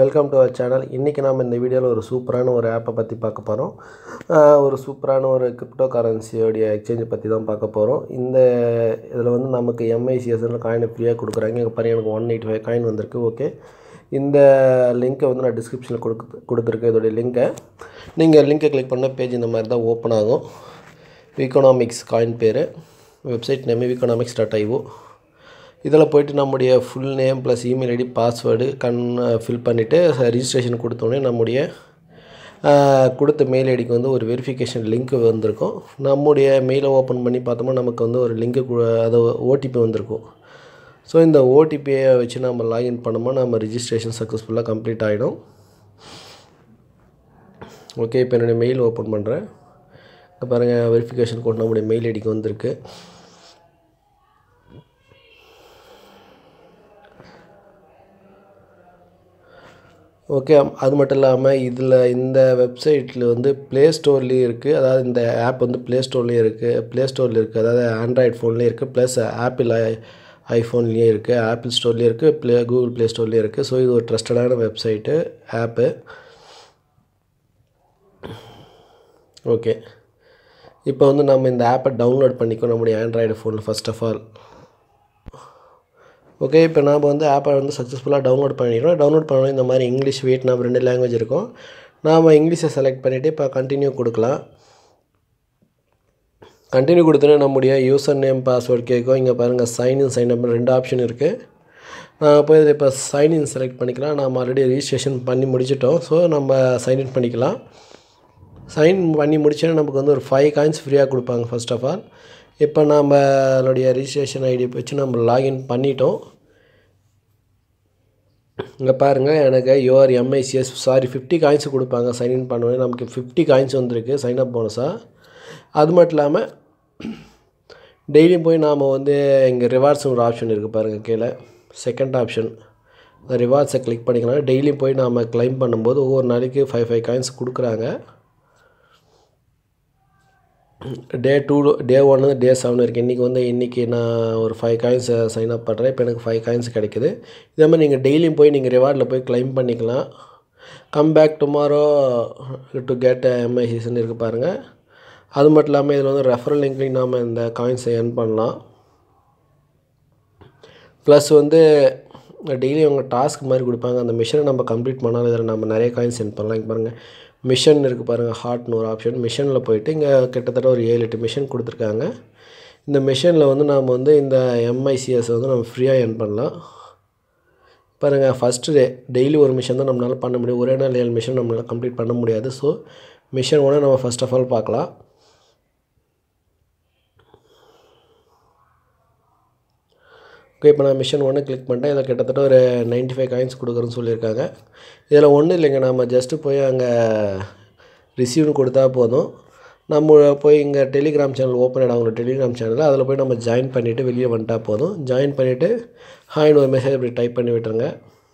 welcome to our channel இன்றைக்கி நாம் இந்த வீடியோவில் ஒரு சூப்பரான ஒரு ஆப்பை பற்றி பார்க்க போகிறோம் ஒரு சூப்பரான ஒரு கிரிப்டோ கரன்சியோடைய எக்ஸ்சேஞ்சை பற்றி தான் பார்க்க போகிறோம் இந்த இதில் வந்து நமக்கு எம்ஐசிஎஸ்னு காயின் ஃப்ரீயாக கொடுக்குறாங்க இங்கே பாருங்க எனக்கு ஒன் எயிட்டி ஃபைவ் காயின் வந்திருக்கு ஓகே இந்த லிங்க்கை வந்து நான் டிஸ்கிரிப்ஷனில் கொடுத்து கொடுத்துருக்கேன் இதோடைய லிங்க்கை நீங்கள் லிங்க்கை கிளிக் பண்ண பேஜ் இந்த மாதிரி தான் ஓப்பன் ஆகும் விகோனாமிக்ஸ் காயின் பேர் website name Vconomics dot IO இதில் போயிட்டு நம்முடைய full name plus email ID password கண் ஃபில் பண்ணிவிட்டு ரிஜிஸ்ட்ரேஷன் கொடுத்தோடனே நம்முடைய அஹ், கொடுத்த மெயில் ஐடிக்கு வந்து ஒரு வெரிஃபிகேஷன் லிங்க் வந்திருக்கும் நம்முடைய மெயிலை ஓப்பன் பண்ணி பார்த்தோம்னா நமக்கு வந்து ஒரு லிங்க்கு அது ஓடிபி வந்திருக்கும் ஸோ இந்த ஓடிபியை வச்சு நம்ம லாகின் பண்ணோமா நம்ம ரிஜிஸ்ட்ரேஷன் சக்ஸஸ்ஃபுல்லாக கம்ப்ளீட் ஆகிடும் ஓகே இப்போ என்னுடைய மெயில் ஓப்பன் பண்ணுறேன் இப்போ பாருங்கள் வெரிஃபிகேஷன் கோட் நம்முடைய மெயில் ஐடிக்கு வந்திருக்கு ஓகே அது மட்டும் இல்லாமல் இதில் இந்த வெப்சைட்டில் வந்து ப்ளே ஸ்டோர்லேயும் இருக்குது அதாவது இந்த ஆப் வந்து ப்ளே ஸ்டோர்லேயும் இருக்குது ப்ளே ஸ்டோரில் இருக்குது அதாவது ஆண்ட்ராய்ட் ஃபோன்லேயும் இருக்குது ப்ளஸ் ஆப்பிள் ஐ ஐஃபோன்லேயும் இருக்குது ஆப்பிள் ஸ்டோர்லேயும் இருக்குது ப்ளே கூகுள் ப்ளே ஸ்டோர்லேயும் இருக்குது ஸோ இது ஒரு ட்ரஸ்டடான வெப்சைட்டு ஆப்பு ஓகே இப்போ வந்து நம்ம இந்த ஆப்பை டவுன்லோட் பண்ணிக்கோ நம்முடைய ஆண்ட்ராய்டு ஃபோனில் ஃபர்ஸ்ட் ஆஃப் ஆல் ஓகே இப்போ நாம் வந்து ஆப்பை வந்து சக்ஸஸ்ஃபுல்லாக டவுன்லோட் பண்ணிடுறோம் டவுன்லோட் பண்ணணும் இந்த மாதிரி இங்கிலீஷ் வியட்நாம் ரெண்டு லாங்குவேஜ் இருக்கும் நாம் இங்கிலீஷை செலக்ட் பண்ணிவிட்டு இப்போ கண்டினியூ கொடுக்கலாம் கண்டினியூ கொடுத்தோன்னே நம்முடைய யூசர் நேம் பாஸ்வேர்ட் கேட்கும் இங்கே பாருங்கள் சைன்இன் சைன் அப் ரெண்டு ஆப்ஷன் இருக்குது நான் போய் இதில் இப்போ சைன்இன் செலக்ட் பண்ணிக்கலாம் நாம் ஆல்ரெடி ரிஜிஸ்ட்ரேஷன் பண்ணி முடிச்சிட்டோம் ஸோ நம்ம சைன்இன் பண்ணிக்கலாம் சைன் பண்ணி முடிச்சோன்னா நமக்கு வந்து ஒரு ஃபைவ் காயின்ஸ் ஃப்ரீயாக கொடுப்பாங்க ஃபர்ஸ்ட் ஆஃப் ஆல் இப்போ நம்மளுடைய ரிஜிஸ்ட்ரேஷன் ஐடி வச்சு நம்ம லாகின் பண்ணிட்டோம் இங்கே பாருங்கள் எனக்கு your MICS sorry fifty coins கொடுப்பாங்க சைன்இன் பண்ணோடனே நமக்கு ஃபிஃப்டி காயின்ஸ் வந்திருக்கு சைன் அப் போனஸாக அது மட்டும் இல்லாமல் டெய்லியும் போய் நாம் வந்து இங்கே ரிவார்ட்ஸ் ஒரு ஆப்ஷன் இருக்குது பாருங்கள் கீழே செகண்ட் ஆப்ஷன் இந்த ரிவார்ட்ஸை கிளிக் பண்ணிக்கலாம் டெய்லியும் போய் நாம் க்ளைம் பண்ணும்போது ஒவ்வொரு நாளைக்கு ஃபைவ் ஃபைவ் காயின்ஸ் கொடுக்குறாங்க டே டூ டே ஒன்று டே செவன் இருக்குது இன்றைக்கி வந்து இன்றைக்கி நான் ஒரு ஃபைவ் காயின்ஸ் சைன் அப் பண்ணுறேன் இப்போ எனக்கு ஃபைவ் காயின்ஸ் கிடைக்குது இதே மாதிரி நீங்கள் டெய்லியும் போய் நீங்கள் ரிவார்டில் போய் க்ளைம் பண்ணிக்கலாம் come back tomorrow to get எம்ஐசிஸ்ன்னு இருக்குது பாருங்கள் அது மட்டும் இல்லாமல் இதில் வந்து ரெஃபரல் லிங்க்லையும் நாம் இந்த காயின்ஸை earn பண்ணலாம் ப்ளஸ் வந்து டெய்லி அவங்க டாஸ்க் மாதிரி கொடுப்பாங்க அந்த மிஷனை நம்ம கம்ப்ளீட் பண்ணாலும் இதில் நம்ம நிறைய காயின்ஸ் சென்ட் பண்ணலாம் இங்கே பாருங்கள் மிஷன் இருக்குது பாருங்கள் ஹார்ட்னு ஒரு ஆப்ஷன் மிஷனில் போயிட்டு இங்கே கிட்டத்தட்ட ஒரு ஏழு எட்டு மிஷன் கொடுத்துருக்காங்க இந்த மிஷனில் வந்து நாம் வந்து இந்த எம்ஐசிஎஸ் வந்து நம்ம ஃப்ரீயாக earn பண்ணலாம் பாருங்கள் ஃபஸ்ட்டு டே டெய்லி ஒரு மிஷன் தான் நம்மளால் பண்ண முடியும் ஒரே நாள் ஏழு மிஷன் நம்மளால் கம்ப்ளீட் பண்ண முடியாது ஸோ மிஷன் ஒன்று நம்ம ஃபஸ்ட் ஆஃப் ஆல் பார்க்கலாம் ஓகே இப்போ நான் மிஷன் ஒன்று கிளிக் பண்ணிட்டேன் இதில் கிட்டத்தட்ட ஒரு 95 ஃபைவ் காயின்ஸ் கொடுக்குறேன்னு சொல்லியிருக்காங்க இதில் ஒன்றும் இல்லைங்க நம்ம ஜஸ்ட்டு போய் அங்கே ரிசீவ்னு கொடுத்தா போதும் நம்ம போய் இங்கே டெலிகிராம் சேனல் ஓப்பன் ஆகிடும் அவங்களோட டெலிகிராம் சேனல் அதில் போய் நம்ம ஜாயின் பண்ணிவிட்டு வெளியே வந்துட்டா போதும் ஜாயின் பண்ணிவிட்டு ஹாய்னு ஒரு மெசேஜ் இப்படி டைப் பண்ணி விட்டுருங்க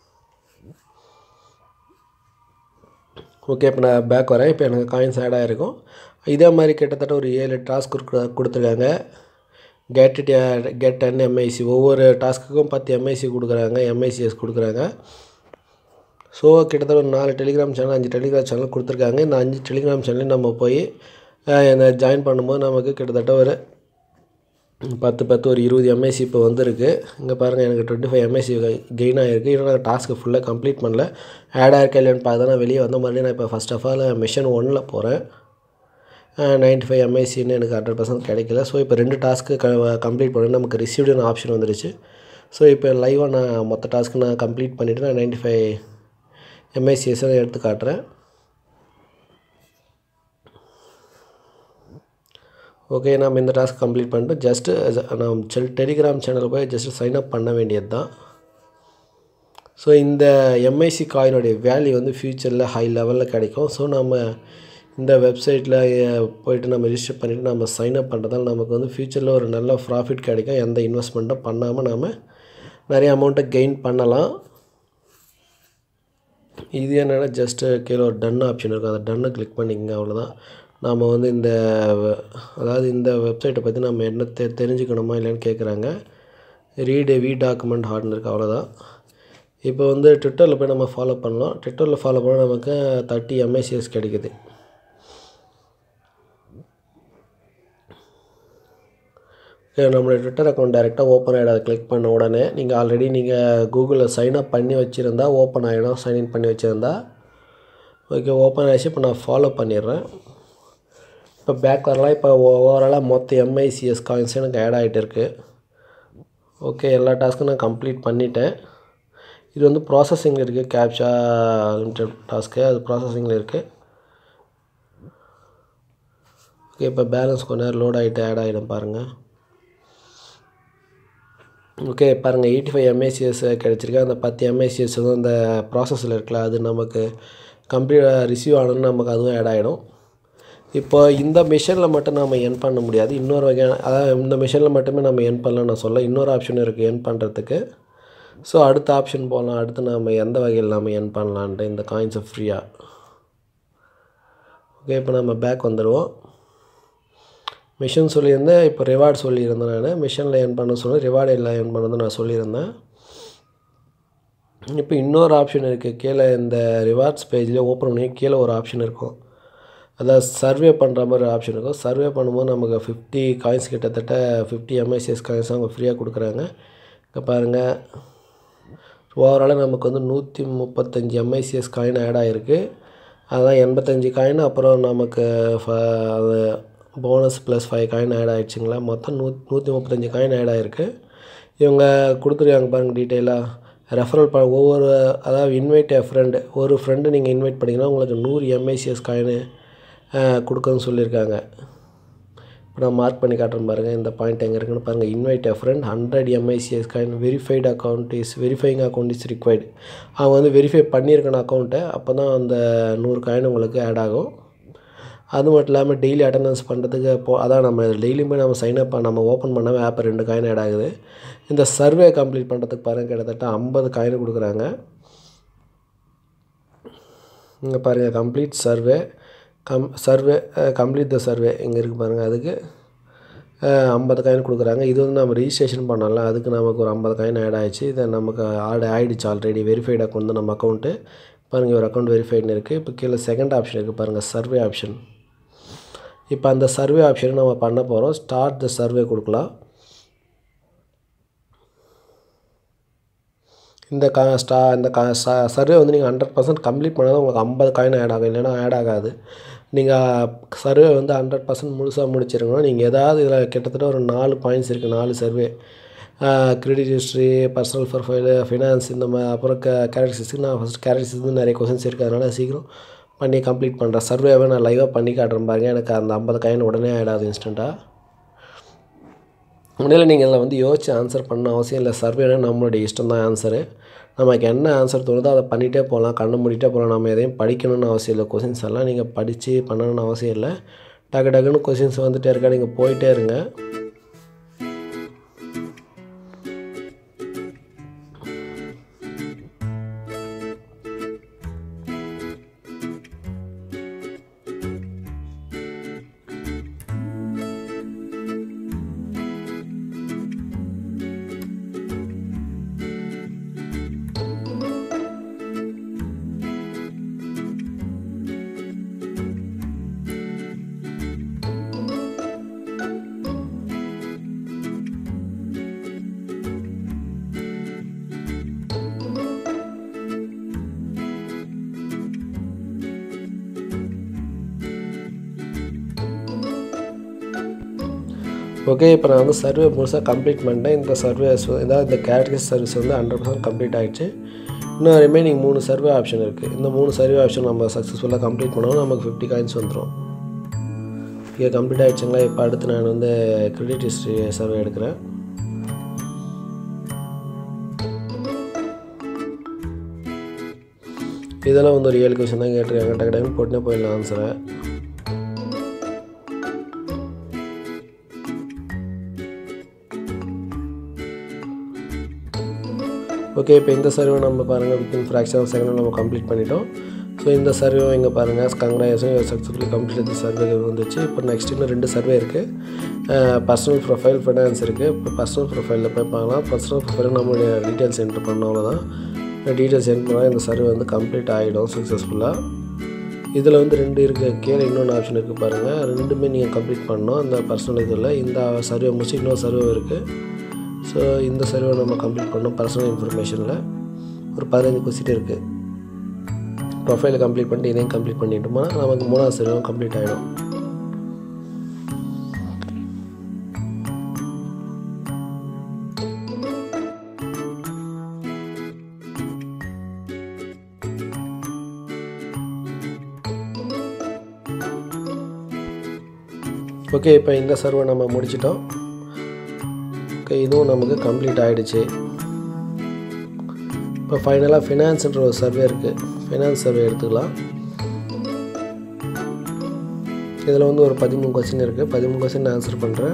ஓகே இப்போ நான் பேக் வரேன் இப்போ எனக்கு காயின்ஸ் ஆட் ஆகிருக்கும் இதே மாதிரி கிட்டத்தட்ட ஒரு ஏழு டாஸ்க் கொடுத்துருக்காங்க get it get ten MIC ஒவ்வொரு டாஸ்க்குக்கும் பத்து எம்ஐசி கொடுக்குறாங்க எம்ஐசிஎஸ் கொடுக்குறாங்க ஸோ கிட்டத்தட்ட ஒரு நாலு டெலிகிராம் சேனல் அஞ்சு டெலிகிராம் சேனல் கொடுத்துருக்காங்க இந்த அஞ்சு டெலிகிராம் சேனலையும் நம்ம போய் அஹ், இந்த ஜாயின் பண்ணும்போது நமக்கு கிட்டத்தட்ட ஒரு பத்து பத்து ஒரு இருபது எம்ஐசி இப்போ வந்திருக்கு இங்கே பாருங்கள் எனக்கு டுவெண்ட்டி ஃபைவ் எம்ஐசி கெயின் ஆகிருக்கு இன்னும் நான் டாஸ்க்கு ஃபுல்லாக கம்ப்ளீட் பண்ணல ஆட் ஆயிருக்கா இல்லையான்னு பார்த்து நான் வெளியே வந்த மாதிரி நான் இப்போ ஃபஸ்ட் ஆஃப் ஆல் மிஷன் ஒன்னில் போகிறேன் நைன்ட்டி ஃபைவ் எம்ஐசின்னு எனக்கு ஹண்ட்ரட் பர்சன்ட் கிடைக்கல ஸோ இப்போ ரெண்டு டாஸ்க்கு க கம்ப்ளீட் பண்ணி நமக்கு ரிசீவ்டுன்னு ஆப்ஷன் வந்துருச்சு ஸோ இப்போ லைவாக நான் மொத்த டாஸ்க்கு நான் கம்ப்ளீட் பண்ணிவிட்டு நான் நைன்ட்டி ஃபைவ் எம்ஐசிஎஸ் எடுத்து காட்டுறேன் ஓகே நம்ம இந்த டாஸ்க் கம்ப்ளீட் பண்ணிட்டு ஜஸ்ட்டு நம்ம செல் டெலிகிராம் சேனல் போய் ஜஸ்ட்டு சைன் அப் பண்ண வேண்டியது தான் ஸோ இந்த எம்ஐசி காயினுடைய வேல்யூ வந்து ஃப்யூச்சரில் ஹை லெவலில் கிடைக்கும் ஸோ நம்ம இந்த வெப்சைட்டில் போயிட்டு நம்ம ரிஜிஸ்டர் பண்ணிவிட்டு நம்ம சைன் அப் பண்ணுறதால நமக்கு வந்து ஃப்யூச்சரில் ஒரு நல்ல ப்ராஃபிட் கிடைக்கும் எந்த இன்வெஸ்ட்மெண்ட்டும் பண்ணாமல் நாம் நிறைய அமௌண்ட்டை கெயின் பண்ணலாம் இது என்னென்னா ஜஸ்ட்டு கீழே ஒரு டன் ஆப்ஷன் இருக்கும் அந்த டன்னை கிளிக் பண்ணிக்கங்க அவ்வளோதான் நாம் வந்து இந்த வ- அதாவது இந்த வெப்சைட்டை பற்றி நம்ம என்ன தெ தெரிஞ்சுக்கணுமா இல்லைன்னு கேட்குறாங்க ரீடு வி டாக்குமெண்ட் ஹார்ட்னு இருக்குது அவ்வளோதான் இப்போ வந்து ட்விட்டரில் போய் நம்ம ஃபாலோ பண்ணலாம் ட்விட்டரில் ஃபாலோ பண்ணால் நமக்கு தேர்ட்டி எம்ஐசிஎஸ் கிடைக்குது நம்மளுடைய ட்விட்டர் அக்கௌண்ட் டேரெக்டாக ஓப்பன் ஆகிடும் அதை கிளிக் பண்ண உடனே நீங்கள் ஆல்ரெடி நீங்கள் கூகுளில் சைன் அப் பண்ணி வச்சுருந்தா ஓப்பன் ஆகிடும் சைன்இன் பண்ணி வச்சுருந்தா ஓகே ஓப்பன் ஆகிடுச்சு இப்போ நான் ஃபாலோ பண்ணிடுறேன் இப்போ பேக் வரலாம் இப்போ ஓவராலாக மொத்த எம்ஐசிஎஸ் காயின்ஸ் எனக்கு ஆட் ஆகிட்டு இருக்குது ஓகே எல்லா டாஸ்க்கும் நான் கம்ப்ளீட் பண்ணிட்டேன் இது வந்து ப்ராசஸிங்கில் இருக்குது கேப்சா லிமிடெட் டாஸ்க்கு அது ப்ராசஸிங்கில் இருக்குது ஓகே இப்போ பேலன்ஸ் கொஞ்ச நேரம் லோட் ஆகிட்டு ஆட் ஆகிடும் பாருங்கள் ஓகே பாருங்கள் எயிட்டி ஃபைவ் எம்ஏசிஎஸ் கிடச்சிருக்கு அந்த பத்து எம்ஏசிஎஸ் வந்து அந்த ப்ராசஸில் இருக்குல்ல அது நமக்கு கம்ப்ளீட் ரிசீவ் ஆனோன்னு நமக்கு அதுவும் ஆட் ஆகிடும் இப்போ இந்த மிஷினில் மட்டும் நம்ம என் பண்ண முடியாது இன்னொரு வகையான அதாவது இந்த மிஷினில் மட்டுமே நம்ம என் பண்ணலாம் நான் சொல்ல இன்னொரு ஆப்ஷன் இருக்குது என் பண்ணுறதுக்கு ஸோ அடுத்த ஆப்ஷன் போகலாம் அடுத்து நம்ம எந்த வகையில் நம்ம என் பண்ணலான்ட்டு இந்த காயின்ஸை ஃப்ரீயாக ஓகே இப்போ நம்ம பேக் வந்துடுவோம் மிஷின் சொல்லியிருந்தேன் இப்போ ரிவார்டு சொல்லியிருந்தேன் நான் மிஷினில் ஏர்ன் பண்ண சொல்லி ரிவார்டு இல்லை ஏர்ன் பண்ணது நான் சொல்லியிருந்தேன் இப்போ இன்னொரு ஆப்ஷன் இருக்குது கீழே இந்த ரிவார்ட்ஸ் பேஜில் ஓப்பன் பண்ணி கீழே ஒரு ஆப்ஷன் இருக்கும் அதாவது சர்வே பண்ணுற மாதிரி ஒரு ஆப்ஷன் இருக்கும் சர்வே பண்ணும்போது நமக்கு ஃபிஃப்டி காயின்ஸ் கிட்டத்தட்ட ஃபிஃப்டி எம்ஐசிஎஸ் காயின்ஸ் அவங்க ஃப்ரீயாக கொடுக்குறாங்க இங்கே பாருங்கள் ஓவராலாக நமக்கு வந்து நூற்றி முப்பத்தஞ்சு எம்ஐசிஎஸ் காயின் ஆட் ஆகிருக்கு அதான் எண்பத்தஞ்சு காயின் அப்புறம் நமக்கு அது bonus plus five coin add ஆகிடுச்சிங்களா மொத்தம் நூ நூற்றி முப்பத்தஞ்சு காயின் ஆட் ஆகிருக்கு இவங்க கொடுத்துருக்காங்க பாருங்கள் டீட்டெயிலாக ரெஃபரல் ப ஒவ்வொரு அதாவது இன்வைட் எ ஃப்ரெண்டு ஒரு ஃப்ரெண்டு நீங்கள் இன்வைட் பண்ணிங்கன்னா உங்களுக்கு நூறு எம்ஐசிஎஸ் காயின் கொடுக்கணும்னு சொல்லியிருக்காங்க இப்போ நான் மார்க் பண்ணி காட்டுறேன் பாருங்கள் இந்த பாயிண்ட் எங்கே இருக்குன்னு பாருங்கள் invite a friend hundred MICS coin verified account is verifying account is required அவங்க வந்து வெரிஃபை பண்ணியிருக்கணும் அக்கௌண்ட்டை அப்போ தான் அந்த நூறு காயின் உங்களுக்கு ஆட் ஆகும் அது மட்டும் இல்லாமல் டெய்லி அட்டண்டன்ஸ் பண்ணுறதுக்கு போ அதான் நம்ம டெய்லியுமே நம்ம சைன்அப் நம்ம ஓப்பன் பண்ணாமல் ஆப்பை ரெண்டு காயின் ஆட் ஆகுது இந்த சர்வே கம்ப்ளீட் பண்ணுறதுக்கு பாருங்கள் கிட்டத்தட்ட ஐம்பது காயின் கொடுக்குறாங்க இங்கே பாருங்கள் complete survey come survey complete the survey இங்கே இருக்குது பாருங்கள் அதுக்கு ஐம்பது காயின் கொடுக்குறாங்க இது வந்து நம்ம ரிஜிஸ்ட்ரேஷன் பண்ணலாம் அதுக்கு நமக்கு ஒரு ஐம்பது காயின் ஆட் ஆகிடுச்சு இதை நமக்கு ஆட் ஆகிடுச்சு ஆல்ரெடி வெரிஃபைட் அக்கௌண்ட் நம்ம அக்கௌண்ட்டு பாருங்கள் ஒரு அக்கௌண்ட் வெரிஃபைட்னு இருக்குது இப்போ கீழே செகண்ட் ஆப்ஷன் இருக்குது பாருங்கள் சர்வே ஆப்ஷன் இப்போ அந்த சர்வே ஆப்ஷனை நம்ம பண்ண போகிறோம் ஸ்டார்ட் த சர்வே கொடுக்கலாம் இந்த கா ஸ்டா இந்த கா சர்வே வந்து நீங்கள் ஹண்ட்ரட் பர்சன்ட் கம்ப்ளீட் பண்ணால் தான் உங்களுக்கு ஐம்பது காயின் ஆட் ஆகும் இல்லைன்னா ஆட் ஆகாது நீங்கள் சர்வே வந்து ஹண்ட்ரட் பர்சன்ட் முழுசாக முடிச்சிருக்கணும் நீங்கள் ஏதாவது இதில் கிட்டத்தட்ட ஒரு நாலு பாயிண்ட்ஸ் இருக்குது நாலு survey credit history personal profile finance இந்த மாதிரி அப்புறம் க கேரக்டரிஸ்டிக் நான் ஃபஸ்ட் கேரக்டரிஸ்டிக் வந்து நிறைய கொஸ்டின்ஸ் இருக்குது அதனால் சீக்கிரம் பண்ணி கம்ப்ளீட் பண்ணுறேன் சர்வேவை நான் லைவாக பண்ணி காட்டுறேன் பாருங்க எனக்கு அந்த ஐம்பது காயின் உடனே ஆட் ஆகுது இன்ஸ்டண்ட்டாக உடனே நீங்கள் இதில் வந்து யோசிச்சு ஆன்சர் பண்ண அவசியம் இல்லை சர்வேனா நம்மளுடைய இஷ்டம் தான் ஆன்சரு நமக்கு என்ன ஆன்சர் தோணுதோ அதை பண்ணிகிட்டே போகலாம் கண்ணு மூடிட்டே போகலாம் நம்ம எதையும் படிக்கணும்னு அவசியம் இல்லை கொஷின்ஸ் எல்லாம் நீங்கள் படித்து பண்ணணும்னு அவசியம் இல்லை டக்கு டக்குன்னு கொஷின்ஸ் வந்துகிட்டே இருக்கா நீங்கள் போயிட்டே இருங்க ஓகே இப்போ நான் வந்து சர்வே முழுசாக கம்ப்ளீட் பண்ணிட்டேன் இந்த சர்வேஸ் இதாவது இந்த கேட்டகரி சர்வீஸ் வந்து ஹண்ட்ரட் பர்சன்ட் கம்ப்ளீட் ஆகிடுச்சு இன்னும் ரிமைனிங் மூணு சர்வே ஆப்ஷன் இருக்குது இந்த மூணு சர்வே ஆப்ஷன் நம்ம சக்ஸஸ்ஃபுல்லாக கம்ப்ளீட் பண்ணோம் நமக்கு ஃபிஃப்டி காயின்ஸ் வந்துடும் இங்கே கம்ப்ளீட் ஆகிடுச்சுங்களா இப்போ அடுத்து நான் வந்து கிரெடிட் ஹிஸ்ட்ரி சர்வே எடுக்கிறேன் இதெல்லாம் வந்து ஒரு ஏழு கொஷின் தான் கேட்டிருக்காங்க டக்கு டக்குன்னு போட்டுனே போயிடலாம் ஆன்சரை ஓகே இப்போ இந்த சர்வே நம்ம பாருங்கள் வித்தின் ஃப்ராக்ஷன் ஆஃப் செகண்ட் நம்ம கம்ப்ளீட் பண்ணிட்டோம் ஸோ இந்த சர்வே இங்கே பாருங்கள் கங்க்ராஜேஷன் சக்ஸஸ்ஃபுல்லி கம்ப்ளீட் சர்வே வந்துச்சு இப்போ நெக்ஸ்ட் இன்னும் ரெண்டு சர்வே இருக்குது பர்சனல் ப்ரொஃபைல் ஃபினான்ஸ் இருக்குது இப்போ பர்சனல் ப்ரொஃபைலில் போய் பார்க்கலாம் பர்சனல் ப்ரொஃபைலில் நம்மளுடைய டீட்டெயில்ஸ் என்ட்ரு பண்ணோம் அவ்வளோதான் டீட்டெயில்ஸ் சென்ட் பண்ணால் இந்த சர்வே வந்து கம்ப்ளீட் ஆகிடும் சக்ஸஸ்ஃபுல்லாக இதில் வந்து ரெண்டு இருக்குது கீழே இன்னொன்று ஆப்ஷன் இருக்குது பாருங்கள் ரெண்டுமே நீங்கள் கம்ப்ளீட் பண்ணணும் அந்த பர்சனல் இதில் இந்த சர்வே முடிச்சு இன்னொரு சர்வே இருக்குது ஸோ இந்த சர்வே நம்ம கம்ப்ளீட் பண்ணணும் பர்சனல் இன்ஃபர்மேஷனில் ஒரு பதினஞ்சு கொஸ்டின் இருக்குது ப்ரொஃபைலை கம்ப்ளீட் பண்ணிட்டு இதையும் கம்ப்ளீட் பண்ணிட்டோம்னா நமக்கு மூணாவது சர்வேவும் கம்ப்ளீட் ஆகிடும் ஓகே இப்போ இந்த சர்வே நம்ம முடிச்சிட்டோம் ஓகே இதுவும் நமக்கு கம்ப்ளீட் ஆகிடுச்சு இப்போ ஃபைனலாக ஃபினான்ஸ்ன்ற ஒரு சர்வே இருக்குது ஃபினான்ஸ் சர்வே எடுத்துக்கலாம் இதில் வந்து ஒரு பதிமூணு கொஸ்டின் இருக்குது பதிமூணு கொஸ்டின் ஆன்சர் பண்ணுறேன்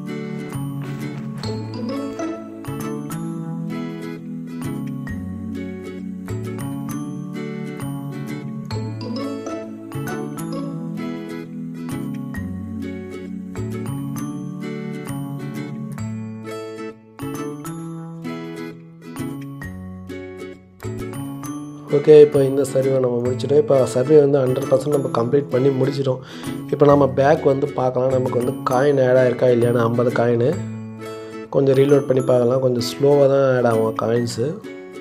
ஓகே இப்போ இந்த சர்வே நம்ம முடிச்சிட்டோம் இப்போ சர்வே வந்து ஹண்ட்ரட் பர்சன்ட் நம்ம கம்ப்ளீட் பண்ணி முடிச்சிட்டோம் இப்போ நம்ம பேக் வந்து பார்க்கலாம் நமக்கு வந்து காயின் ஆட் ஆயிருக்கா இல்லையான்னு ஐம்பது காயின் கொஞ்சம் ரீலோட் பண்ணி பார்க்கலாம் கொஞ்சம் ஸ்லோவாக தான் ஆட் ஆகும் காயின்ஸு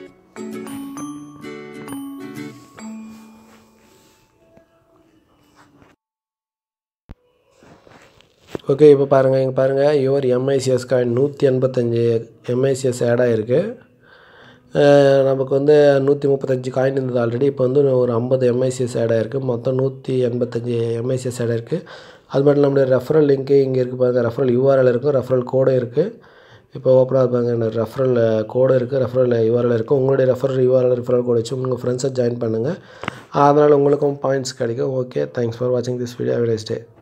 ஓகே இப்போ பாருங்கள் இங்கே பாருங்கள் யுவர் எம்ஐசிஎஸ் காயின் நூற்றி எண்பத்தஞ்சு எம்ஐசிஎஸ் ஆட் ஆகிருக்கு நமக்கு வந்து நூற்றி முப்பத்தஞ்சு காயின் இருந்தது ஆல்ரெடி இப்போ வந்து ஒரு ஐம்பது எம்ஐசிஎஸ் ஆட் ஆகிருக்கு மொத்தம் நூற்றி எண்பத்தஞ்சு எம்ஐசிஎஸ் ஆட் ஆகிருக்கு அது மட்டும் நம்மளுடைய ரெஃபரல் லிங்க்கு இங்கே இருக்குது பாருங்கள் ரெஃபரல் யூஆர்எல் இருக்கும் ரெஃபரல் கோடும் இருக்குது இப்போ ஓப்பனாக பாருங்க ரெஃபரல் கோடு இருக்குது ரெஃபரல் யூஆர்எல் இருக்குது உங்களுடைய ரெஃபரல் யூஆர்எல் ரெஃபரல் கோடு வச்சு உங்கள் ஃப்ரெண்ட்ஸை ஜாயின் பண்ணுங்கள் அதனால் உங்களுக்கும் பாயிண்ட்ஸ் கிடைக்கும் ஓகே தேங்க்ஸ் ஃபார் வாட்சிங் திஸ் வீடியோ ஹேவ் டே